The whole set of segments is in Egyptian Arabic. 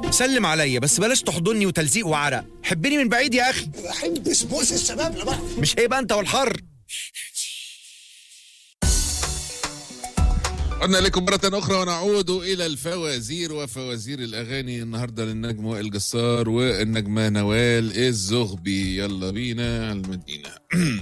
سلم عليا بس بلاش تحضني وتلزيق وعرق حبني من بعيد يا اخي بحب سبوس الشباب لبعض مش هيبقى انت والحر عدنا لكم مرة أخرى ونعود إلى الفوازير وفوازير الأغاني النهاردة للنجم وائل جسار والنجمة نوال الزغبي يلا بينا على المدينة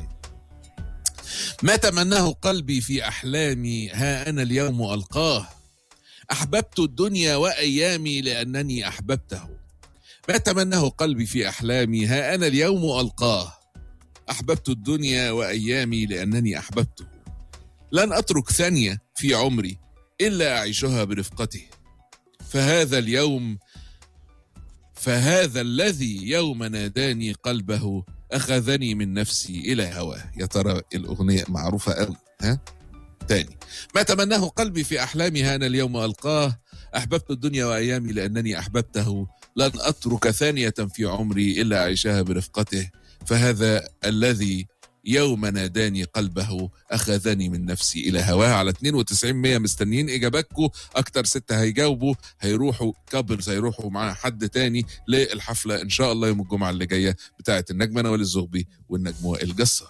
ما تمناه قلبي في أحلامي ها أنا اليوم ألقاه أحببت الدنيا وأيامي لأنني أحببته ما تمناه قلبي في أحلامي ها أنا اليوم ألقاه أحببت الدنيا وأيامي لأنني أحببته لن أترك ثانية في عمري إلا أعيشها برفقته فهذا اليوم فهذا الذي يوم ناداني قلبه أخذني من نفسي إلى هواه يا ترى الأغنية معروفة أوي ها تاني ما تمناه قلبي في أحلامي ها أنا اليوم ألقاه أحببت الدنيا وأيامي لأنني أحببته لن أترك ثانية في عمري إلا أعيشها برفقته فهذا الذي يوم ناداني قلبه أخذني من نفسي إلى هواه على 92 100 مستنيين إجاباتكم أكتر ستة هيجاوبوا هيروحوا كابلز هيروحوا مع حد تاني للحفلة إن شاء الله يوم الجمعة اللي جاية بتاعة النجمة نوال الزغبي والنجم وائل جسار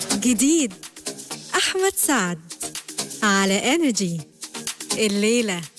جديد أحمد سعد على انرجي الليلة